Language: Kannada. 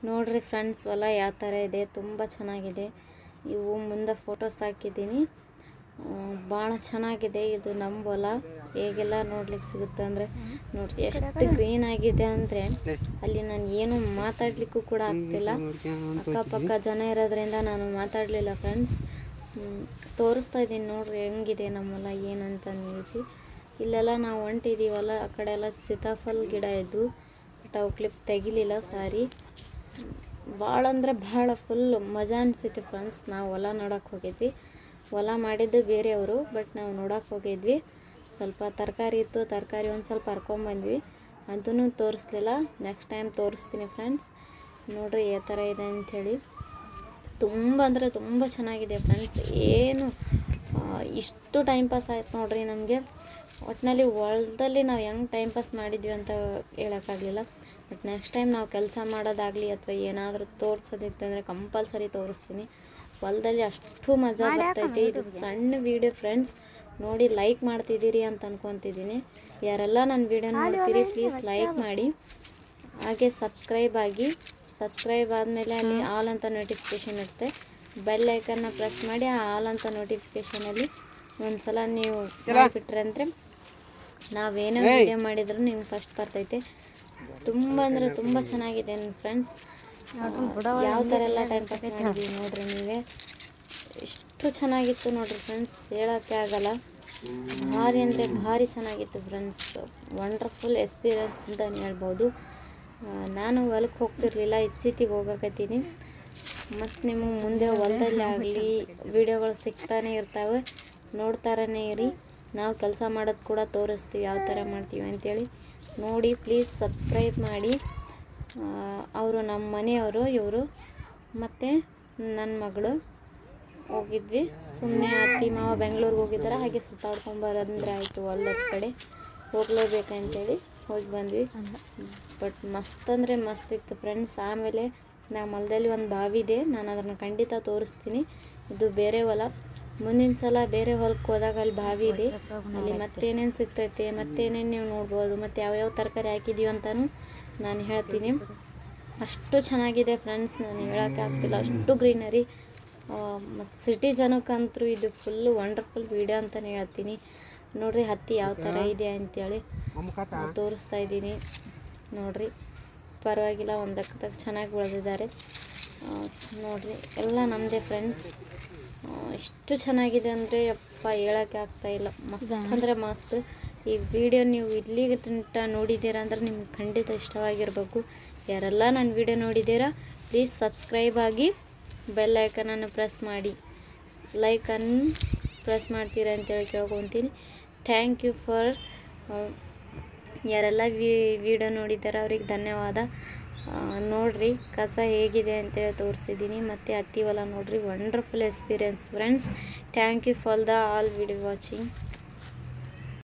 ನೋಡ್ರಿ ಫ್ರೆಂಡ್ಸ್ ಹೊಲ ಯಾವ ಥರ ಇದೆ ತುಂಬ ಚೆನ್ನಾಗಿದೆ ಇವು ಮುಂದೆ ಫೋಟೋಸ್ ಹಾಕಿದ್ದೀನಿ ಭಾಳ ಚೆನ್ನಾಗಿದೆ ಇದು ನಮ್ಮ ಹೊಲ ಹೇಗೆಲ್ಲ ನೋಡ್ಲಿಕ್ಕೆ ಸಿಗುತ್ತೆ ಅಂದರೆ ನೋಡ್ರಿ ಎಷ್ಟು ಗ್ರೀನ್ ಆಗಿದೆ ಅಂದರೆ ಅಲ್ಲಿ ನಾನು ಏನು ಮಾತಾಡಲಿಕ್ಕೂ ಕೂಡ ಆಗ್ತಿಲ್ಲ ಅಕ್ಕಪಕ್ಕ ಜನ ಇರೋದ್ರಿಂದ ನಾನು ಮಾತಾಡಲಿಲ್ಲ ಫ್ರೆಂಡ್ಸ್ ತೋರಿಸ್ತಾ ಇದ್ದೀನಿ ನೋಡ್ರಿ ಹೆಂಗಿದೆ ನಮ್ಮ ಹೊಲ ಏನಂತ ನಿಲ್ಲಿಸಿ ಇಲ್ಲೆಲ್ಲ ನಾವು ಹೊಂಟಿದ್ದೀವಲ್ಲ ಆ ಕಡೆ ಎಲ್ಲ ಸೀತಾಫಲ ಗಿಡ ಇದ್ದು ಬಟ್ ಅವು ಕ್ಲಿಪ್ ತೆಗಿಲಿಲ್ಲ ಸಾರಿ ಭಾಳ ಅಂದರೆ ಭಾಳ ಫುಲ್ ಮಜಾ ಅನಿಸಿತ್ತು ಫ್ರೆಂಡ್ಸ್ ನಾವು ಹೊಲ ನೋಡೋಕೆ ಹೋಗಿದ್ವಿ ಹೊಲ ಮಾಡಿದ್ದು ಬೇರೆಯವರು ಬಟ್ ನಾವು ನೋಡೋಕೆ ಹೋಗಿದ್ವಿ ಸ್ವಲ್ಪ ತರಕಾರಿ ಇತ್ತು ತರಕಾರಿ ಒಂದು ಸ್ವಲ್ಪ ಹರ್ಕೊಂಬಂದ್ವಿ ಅದನ್ನು ತೋರಿಸ್ಲಿಲ್ಲ ನೆಕ್ಸ್ಟ್ ಟೈಮ್ ತೋರಿಸ್ತೀನಿ ಫ್ರೆಂಡ್ಸ್ ನೋಡ್ರಿ ಯಾವ ಥರ ಇದೆ ಅಂಥೇಳಿ ತುಂಬ ಅಂದರೆ ತುಂಬ ಚೆನ್ನಾಗಿದೆ ಫ್ರೆಂಡ್ಸ್ ಏನು ಆ, ಇಷ್ಟು ಟೈಮ್ ಪಾಸ್ ಆಯ್ತು ನೋಡ್ರಿ ನಮಗೆ ಒಟ್ಟಿನಲ್ಲಿ ಹೊಲದಲ್ಲಿ ನಾವು ಹೆಂಗೆ ಟೈಮ್ ಪಾಸ್ ಮಾಡಿದ್ವಿ ಅಂತ ಹೇಳೋಕ್ಕಾಗಲಿಲ್ಲ ಬಟ್ ನೆಕ್ಸ್ಟ್ ಟೈಮ್ ನಾವು ಕೆಲಸ ಮಾಡೋದಾಗಲಿ ಅಥವಾ ಏನಾದರೂ ತೋರಿಸೋದಿತ್ತಂದರೆ ಕಂಪಲ್ಸರಿ ತೋರಿಸ್ತೀನಿ ಹೊಲದಲ್ಲಿ ಅಷ್ಟು ಮಜಾ ಬರ್ತೈತಿ ಇದು ಸಣ್ಣ ವೀಡಿಯೋ ಫ್ರೆಂಡ್ಸ್ ನೋಡಿ ಲೈಕ್ ಮಾಡ್ತಿದ್ದೀರಿ ಅಂತ ಅನ್ಕೊತಿದ್ದೀನಿ ಯಾರೆಲ್ಲ ನನ್ನ ವೀಡಿಯೋ ನೋಡ್ತೀರಿ ಪ್ಲೀಸ್ ಲೈಕ್ ಮಾಡಿ ಹಾಗೆ ಸಬ್ಸ್ಕ್ರೈಬ್ ಆಗಿ ಸಬ್ಸ್ಕ್ರೈಬ್ ಆದಮೇಲೆ ಅಲ್ಲಿ ಆಲ್ ಅಂತ ನೋಟಿಫಿಕೇಷನ್ ಇರುತ್ತೆ ಬೆಲ್ ಐಕನ್ನ ಪ್ರೆಸ್ ಮಾಡಿ ಆ ಆಲ್ ಅಂತ ನೋಟಿಫಿಕೇಷನಲ್ಲಿ ಒಂದು ಸಲ ನೀವು ಮಾಡಿಬಿಟ್ರೆ ಅಂದರೆ ನಾವೇನೋ ವಿಡಿಯೋ ಮಾಡಿದ್ರು ನಿಮ್ಗೆ ಫಸ್ಟ್ ಬರ್ತೈತೆ ತುಂಬ ಅಂದರೆ ತುಂಬ ಚೆನ್ನಾಗಿದೆ ಫ್ರೆಂಡ್ಸ್ ಯಾವ ಥರ ಎಲ್ಲ ಟೈಮ್ ಪಾಸ್ ಮಾಡಿದ್ವಿ ನೋಡ್ರಿ ನೀವೇ ಎಷ್ಟು ಚೆನ್ನಾಗಿತ್ತು ನೋಡ್ರಿ ಫ್ರೆಂಡ್ಸ್ ಹೇಳೋಕ್ಕೆ ಆಗಲ್ಲ ಭಾರಿ ಅಂದರೆ ಭಾರಿ ಚೆನ್ನಾಗಿತ್ತು ಫ್ರೆಂಡ್ಸ್ ವಂಡರ್ಫುಲ್ ಎಕ್ಸ್ಪೀರಿಯನ್ಸ್ ಅಂತಲೇ ಹೇಳ್ಬೋದು ಆ, ನಾನು ಹೊಲಕ್ಕೆ ಹೋಗ್ತಿರ್ಲಿಲ್ಲ ಇತ್ತೀಚಿಗೆ ಹೋಗಕತ್ತೀನಿ ಮತ್ತು ನಿಮಗೆ ಮುಂದೆ ಹೊಲದಲ್ಲಿ ಆಗಲಿ ವಿಡಿಯೋಗಳು ಸಿಗ್ತಾನೆ ಇರ್ತಾವೆ ನೋಡ್ತಾರನೇ ಇರಿ ನಾವು ಕೆಲಸ ಮಾಡೋದು ಕೂಡ ತೋರಿಸ್ತೀವಿ ಯಾವ ಥರ ಮಾಡ್ತೀವಿ ಅಂತೇಳಿ ನೋಡಿ ಪ್ಲೀಸ್ ಸಬ್ಸ್ಕ್ರೈಬ್ ಮಾಡಿ ಅವರು ನಮ್ಮ ಮನೆಯವರು ಇವರು ಮತ್ತು ನನ್ನ ಮಗಳು ಹೋಗಿದ್ವಿ ಸುಮ್ಮನೆ ಅತ್ತಿ ಮಾವ ಬೆಂಗಳೂರಿಗೆ ಹೋಗಿದ್ದಾರೆ ಹಾಗೆ ಸುತ್ತಾಡ್ಕೊಂಬರಂದ್ರೆ ಆಯಿತು ಹೊಲ್ದ ಕಡೆ ಹೋಗ್ಲೇಬೇಕಂತೇಳಿ ಹೋಗಿ ಬಂದ್ವಿ ಬಟ್ ಮಸ್ತ್ ಅಂದರೆ ಮಸ್ತ್ ಇತ್ತು ಫ್ರೆಂಡ್ಸ್ ಆಮೇಲೆ ನಮ್ಮ ಹೊಲದಲ್ಲಿ ಒಂದು ಬಾವಿ ಇದೆ ನಾನು ಅದನ್ನು ಖಂಡಿತ ತೋರಿಸ್ತೀನಿ ಇದು ಬೇರೆ ಹೊಲ ಮುಂದಿನ ಸಲ ಬೇರೆ ಹೊಲಕ್ಕೆ ಹೋದಾಗ ಅಲ್ಲಿ ಬಾವಿ ಇದೆ ಅಲ್ಲಿ ಮತ್ತೇನೇನು ಸಿಗ್ತೈತೆ ಮತ್ತೇನೇನು ನೀವು ನೋಡ್ಬೋದು ಮತ್ತು ಯಾವ್ಯಾವ ತರಕಾರಿ ಹಾಕಿದ್ದೀವಿ ಅಂತಲೂ ನಾನು ಹೇಳ್ತೀನಿ ಅಷ್ಟು ಚೆನ್ನಾಗಿದೆ ಫ್ರೆಂಡ್ಸ್ ನಾನು ಹೇಳೋಕ್ಕೆ ಆಗ್ತಿಲ್ಲ ಅಷ್ಟು ಗ್ರೀನರಿ ಮತ್ತು ಸಿಟಿ ಜನಕ್ಕಂತೂ ಇದು ಫುಲ್ಲು ವಂಡರ್ಫುಲ್ ವೀಡಿಯೋ ಅಂತಲೇ ಹೇಳ್ತೀನಿ ನೋಡ್ರಿ ಹತ್ತಿ ಯಾವ ಥರ ಇದೆ ಅಂತೇಳಿ ನಾನ್ ತೋರಿಸ್ತಾ ಇದ್ದೀನಿ ನೋಡ್ರಿ ಪರವಾಗಿಲ್ಲ ಒಂದಕ್ಕೆ ಚೆನ್ನಾಗಿ ಬೆಳೆದಿದ್ದಾರೆ ಆ, ನೋಡ್ರಿ ಎಲ್ಲ ನಮ್ಮದೇ ಫ್ರೆಂಡ್ಸ್ ಎಷ್ಟು ಚೆನ್ನಾಗಿದೆ ಅಂದರೆ ಯಪ್ಪ ಹೇಳೋಕ್ಕೆ ಆಗ್ತಾ ಇಲ್ಲ ಮಸ್ತ್ ಅಂದರೆ ಮಸ್ತ್ ಈ ವಿಡಿಯೋ ನೀವು ಇಲ್ಲಿಗೆ ತನಕ ನೋಡಿದ್ದೀರಾ ಅಂದ್ರೆ ನಿಮ್ಗೆ ಖಂಡಿತ ಇಷ್ಟವಾಗಿರಬೇಕು ಯಾರೆಲ್ಲ ನನ್ನ ವಿಡಿಯೋ ನೋಡಿದ್ದೀರಾ ಪ್ಲೀಸ್ ಸಬ್ಸ್ಕ್ರೈಬ್ ಆಗಿ ಬೆಲ್ ಐಕನನ್ನು ಪ್ರೆಸ್ ಮಾಡಿ ಲೈಕನ್ನು ಪ್ರೆಸ್ ಮಾಡ್ತೀರಾ ಅಂತೇಳಿ ಕೇಳ್ಕೊತೀನಿ ಥ್ಯಾಂಕ್ ಯು ಫಾರ್ ಯಾರೆಲ್ಲ ವಿಡಿಯೋ ನೋಡಿದ್ದಾರೆ ಅವ್ರಿಗೆ ಧನ್ಯವಾದ ಆ, ನೋಡ್ರಿ ಕಸ ಹೇಗಿದೆ ಅಂತೇಳಿ ತೋರಿಸಿದ್ದೀನಿ ಮತ್ತು ಹತ್ತಿ ಹೊಲ ನೋಡ್ರಿ wonderful experience friends thank you for the all video watching